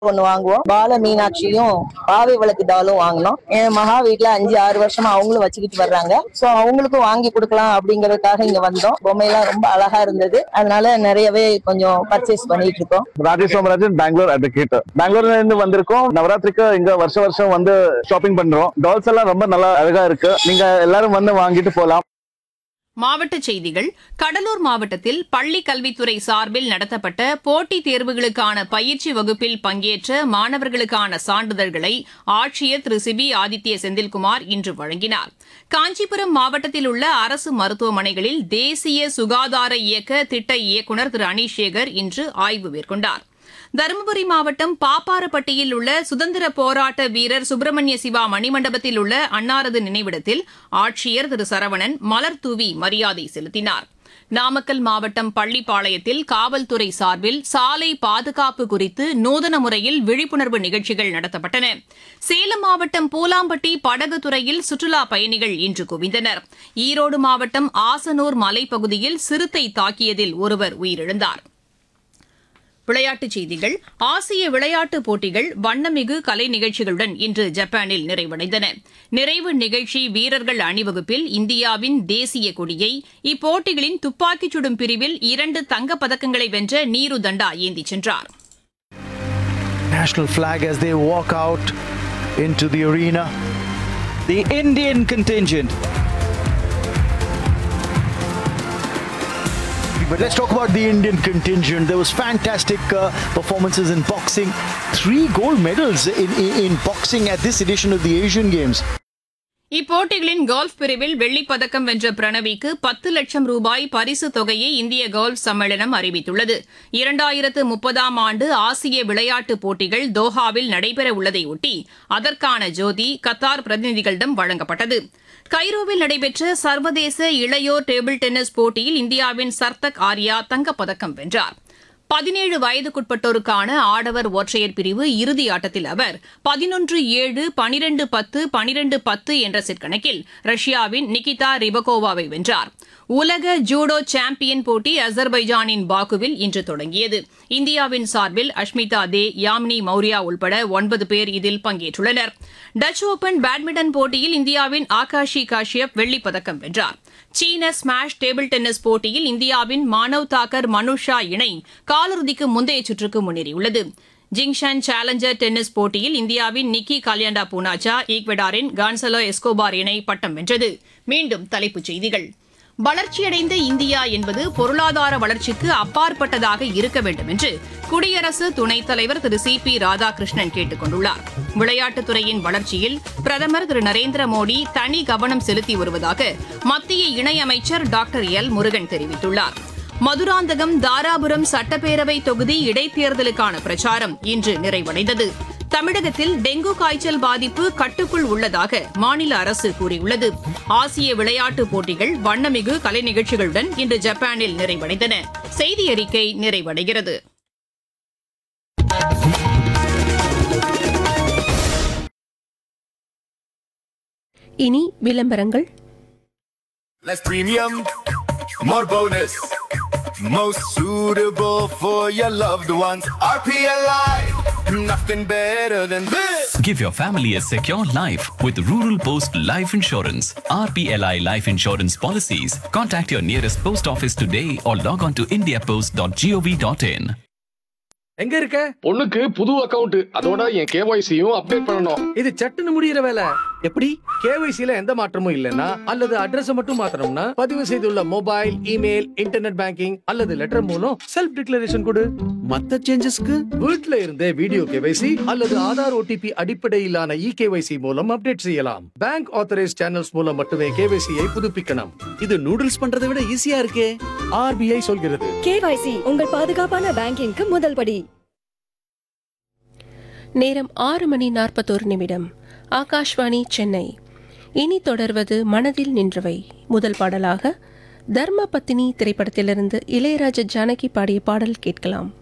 ஒண்ணு வாங்குவோம் பால மீனாட்சியும் பாவை விளக்கு டாலும் வாங்கினோம் என் மகா வீட்டுல அஞ்சு ஆறு வருஷமா அவங்களும் வச்சுக்கிட்டு வர்றாங்க சோ அவங்களுக்கும் வாங்கி கொடுக்கலாம் அப்படிங்கறதுக்காக இங்க வந்தோம் பொம்மையெல்லாம் ரொம்ப அழகா இருந்தது அதனால நிறையவே கொஞ்சம் பர்ச்சேஸ் பண்ணிட்டு இருக்கோம் ராஜேஷ் சோமராஜன் பெங்களூர் அட்வொகேட் பெங்களூர்ல இருந்து வந்திருக்கோம் நவராத்திரிக்கு இங்க வருஷம் வருஷம் வந்து ஷாப்பிங் பண்றோம் டால்ஸ் எல்லாம் ரொம்ப நல்லா அழகா இருக்கு நீங்க எல்லாரும் வந்து வாங்கிட்டு போலாம் மாவட்டச் செய்திகள் கடலூர் மாவட்டத்தில் பள்ளி கல்வித்துறை சார்பில் நடத்தப்பட்ட போட்டித் தேர்வுகளுக்கான பயிற்சி வகுப்பில் பங்கேற்ற மாணவர்களுக்கான சான்றிதழ்களை ஆட்சியர் திரு சிபி ஆதித்ய செந்தில்குமார் இன்று வழங்கினார் காஞ்சிபுரம் மாவட்டத்தில் உள்ள அரசு மருத்துவமனைகளில் தேசிய சுகாதார இயக்க திட்ட இயக்குநர் திரு அனீஷேகர் இன்று ஆய்வு மேற்கொண்டார் தருமபுரி மாவட்டம் பாப்பாரப்பட்டியில் உள்ள சுதந்திர போராட்ட வீரர் சுப்பிரமணிய சிவா மணிமண்டபத்தில் உள்ள அன்னாரது நினைவிடத்தில் ஆட்சியர் திரு சரவணன் மலர் தூவி மரியாதை செலுத்தினார் நாமக்கல் மாவட்டம் பள்ளிப்பாளையத்தில் காவல்துறை சார்பில் சாலை பாதுகாப்பு குறித்து நூதன முறையில் விழிப்புணர்வு நிகழ்ச்சிகள் நடத்தப்பட்டன சேலம் மாவட்டம் பூலாம்பட்டி படகுத்துறையில் சுற்றுலா பயணிகள் இன்று குவிந்தனர் ஈரோடு மாவட்டம் ஆசனூர் மலைப்பகுதியில் சிறுத்தை தாக்கியதில் ஒருவர் உயிரிழந்தார் விளையாட்டுச் செய்திகள் ஆசிய விளையாட்டுப் போட்டிகள் வண்ணமிகு கலை நிகழ்ச்சிகளுடன் இன்று ஜப்பானில் நிறைவடைந்தன நிறைவு நிகழ்ச்சி வீரர்கள் அணிவகுப்பில் இந்தியாவின் தேசிய கொடியை இப்போட்டிகளின் துப்பாக்கிச் சுடும் பிரிவில் இரண்டு தங்கப் பதக்கங்களை வென்ற நீரு தண்டா ஏந்திச் சென்றார் national flag as they walk out into the arena. The Indian contingent. But let's talk about the Indian contingent. There was fantastic uh, performances in boxing. Three gold medals in, in, in boxing at this edition of the Asian Games. இப்போட்டிகளின் golf பிரிவில் வெள்ளிப் பதக்கம் வென்ற பிரணவிக்கு பத்து லட்சம் ரூபாய் பரிசு தொகையை இந்திய கோல்ஃப் சம்மேளனம் அறிவித்துள்ளது இரண்டாயிரத்து முப்பதாம் ஆண்டு ஆசிய விளையாட்டுப் போட்டிகள் தோஹாவில் நடைபெற உள்ளதையொட்டி அதற்கான ஜோதி கத்தார் பிரதிநிதிகளிடம் வழங்கப்பட்டது கைரோவில் நடைபெற்ற சர்வதேச இளையோர் டேபிள் டென்னிஸ் போட்டியில் இந்தியாவின் சர்தக் ஆர்யா தங்கப்பதக்கம் வென்றார் பதினேழு வயதுக்குட்பட்டோருக்கான ஆடவர் ஒற்றையர் பிரிவு இறுதி ஆட்டத்தில் அவர் பதினொன்று ஏழு பனிரெண்டு பத்து பனிரெண்டு பத்து என்ற செட் கணக்கில் ரஷ்யாவின் நிகிதா ரிபகோவாவை வென்றார் உலக ஜூடோ சாம்பியன் போட்டி அசர்பைஜானின் பாக்குவில் இன்று தொடங்கியது இந்தியாவின் சார்பில் அஷ்மிதா தே யாமினி மௌரியா உள்பட ஒன்பது பேர் இதில் பங்கேற்றுள்ளனர் டச் ஓபன் பேட்மிண்டன் போட்டியில் இந்தியாவின் ஆகாஷி காஷ்யப் வெள்ளிப் பதக்கம் வென்றார் சீன ஸ்மாஷ் டேபிள் டென்னிஸ் போட்டியில் இந்தியாவின் மானவ் தாக்கர் மனுஷா இணை காலிறுதிக்கு முந்தைய சுற்றுக்கு முன்னேறியுள்ளது ஜிங்ஷன் சேலஞ்சர் டென்னிஸ் போட்டியில் இந்தியாவின் நிக்கி காலியாண்டா பூனாச்சா ஈக்வெடாரின் கான்சலோ எஸ்கோபார் இணை பட்டம் வென்றது மீண்டும் தலைப்புச் செய்திகள் வளர்ச்சியடைந்த இந்தியா என்பது பொருளாதார வளர்ச்சிக்கு அப்பாற்பட்டதாக இருக்க வேண்டும் என்று குடியரசு துணைத் தலைவர் திரு சி பி ராதாகிருஷ்ணன் கேட்டுக் கொண்டுள்ளார் விளையாட்டுத்துறையின் வளர்ச்சியில் பிரதமர் திரு நரேந்திர மோடி தனி கவனம் செலுத்தி வருவதாக மத்திய இணையமைச்சர் டாக்டர் எல் முருகன் தெரிவித்துள்ளார் மதுராந்தகம் தாராபுரம் சட்டப்பேரவை தொகுதி இடைத்தேர்தலுக்கான பிரச்சாரம் இன்று நிறைவடைந்தது தமிழகத்தில் டெங்கு காய்ச்சல் பாதிப்பு கட்டுக்குள் உள்ளதாக மாநில அரசு கூறியுள்ளது ஆசிய விளையாட்டுப் போட்டிகள் வண்ணமிகு கலை நிகழ்ச்சிகளுடன் இன்று ஜப்பானில் நிறைவடைந்தன செய்தி அறிக்கை நிறைவடைகிறது இனி விளம்பரங்கள் Less premium, more bonus. Most suitable for your loved ones. RPLI, nothing better than this. Give your family a secure life with Rural Post Life Insurance. RPLI Life Insurance Policies. Contact your nearest post office today or log on to indiapost.gov.in. எங்க இருக்க பொண்ணுக்கு புது account அதோட என் கேஒய்சியும் update பண்ணணும் இது சட்டுன்னு முடியிற வேலை எப்படி கேவைசில எந்த மாற்றமும் இல்லனா அல்லது அட்ரஸ் மட்டும் மாத்தணும்னா பதிவு செய்துள்ள மொபைல் இமெயில் இன்டர்நெட் பேங்கிங் அல்லது லெட்டர் மூலம் செல்ஃப் டிக்ளரேஷன் கொடு மத்த சேஞ்சஸ்க்கு வீட்ல இருந்தே வீடியோ கேவைசி அல்லது ஆதார் ஓடிபி அடிப்படையிலான இ கேவைசி மூலம் அப்டேட் செய்யலாம் பேங்க் ஆத்தரைஸ் சேனல்ஸ் மூலம் மட்டுமே கேவைசியை புதுப்பிக்கணும் இது நூடுல்ஸ் பண்றதை விட ஈஸியா இருக்கே ஆர்பிஐ சொல்கிறது கேவைசி உங்கள் பாதுகாப்பான பேங்கிங்க்கு முதல் படி நேரம் ஆறு மணி நாற்பத்தோரு நிமிடம் ஆகாஷ்வாணி சென்னை இனி தொடர்வது மனதில் நின்றவை முதல் பாடலாக தர்ம பத்தினி திரைப்படத்திலிருந்து இளையராஜா ஜானகி பாடிய பாடல் கேட்கலாம்